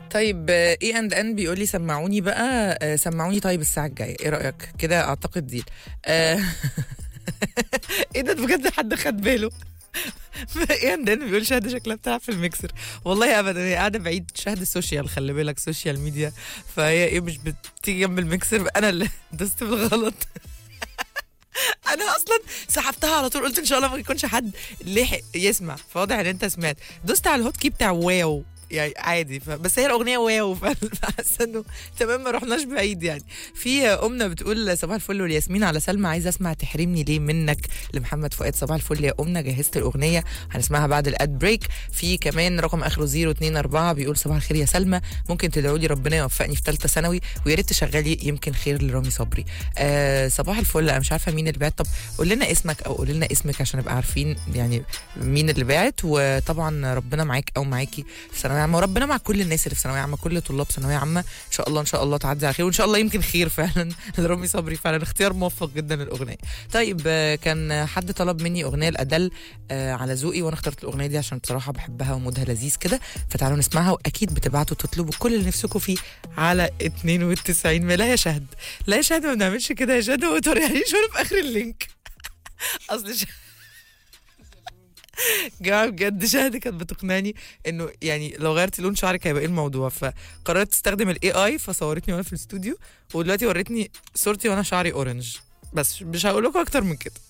طيب اي اند ان بيقول لي سمعوني بقى آه، سمعوني طيب الساعه الجايه ايه رايك كده اعتقد ديل آه، ايه ده بجد حد خد باله ايه اند ان بيقول شهد شكلها بتلعب في الميكسر والله ابدا هي قاعده بعيد شهد السوشيال خلي بالك سوشيال ميديا فهي ايه مش بتيجي جنب الميكسر انا اللي دست بالغلط انا اصلا سحبتها على طول قلت ان شاء الله ما يكونش حد لحق يسمع فواضح ان انت سمعت دوست على الهوت كي بتاع واو يعني عادي ف... بس هي الاغنيه واو فحاسه انه تمام ما رحناش بعيد يعني في امنا بتقول صباح الفل والياسمين على سلمى عايزه اسمع تحرمني ليه منك لمحمد فؤاد صباح الفل يا امنا جهزت الاغنيه هنسمعها بعد الاد بريك في كمان رقم اخره 024 بيقول صباح الخير يا سلمى ممكن تدعوا لي ربنا يوفقني في ثالثه ثانوي ويا ريت تشغلي يمكن خير لرامي صبري آه صباح الفل انا مش عارفه مين اللي بعت طب قول لنا اسمك او قول لنا اسمك عشان نبقى عارفين يعني مين اللي بعت وطبعا ربنا معاك او معاكي في ثانويه عامه وربنا مع كل الناس اللي في ثانويه عامه كل طلاب ثانويه عامه ان شاء الله ان شاء الله تعدي على خير وان شاء الله يمكن خير فعلا لرامي صبري فعلا اختيار موفق جدا الاغنيه طيب آه، كان حد طلب مني اغنيه الادل آه، على ذوقي وانا اخترت الاغنيه دي عشان بصراحه بحبها ومودها لذيذ كده فتعالوا نسمعها واكيد بتبعتوا تطلبوا كل اللي نفسكم فيه على 92 ما لا يا شهد لا يا شهد ما بنعملش كده يا شهد وما توريهاليش وانا في اخر اللينك اصل ش... جماعة بجد شهد كانت بتقنعني انه يعني لو غيرت لون شعرك هيبقى ايه الموضوع فقررت تستخدم الاي اي فصورتني وانا في الاستوديو ودلوقتي ورتني صورتي وانا شعري اورنج بس مش هقول لكم اكتر من كده